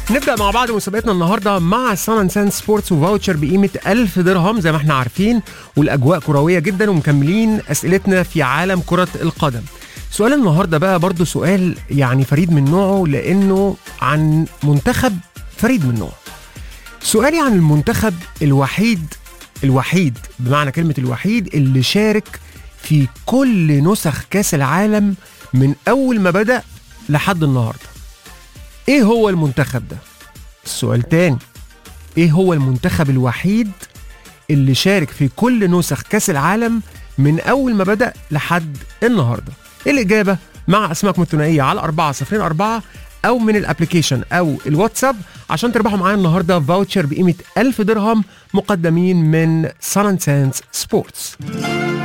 نبدا مع بعض مسابقتنا النهارده مع سان سان سبورتس وفاوتشر بقيمه 1000 درهم زي ما احنا عارفين والاجواء كرويه جدا ومكملين اسئلتنا في عالم كره القدم. سؤال النهارده بقى برضو سؤال يعني فريد من نوعه لانه عن منتخب فريد من نوعه. سؤالي عن المنتخب الوحيد الوحيد بمعنى كلمه الوحيد اللي شارك في كل نسخ كاس العالم من اول ما بدا لحد النهارده. ايه هو المنتخب ده؟ السؤال تاني ايه هو المنتخب الوحيد اللي شارك في كل نسخ كاس العالم من اول ما بدا لحد النهارده؟ الاجابه مع اسمائكم الثنائيه على 404 او من الابلكيشن او الواتساب عشان تربحوا معايا النهارده فاوتشر بقيمه 1000 درهم مقدمين من سان سانس سبورتس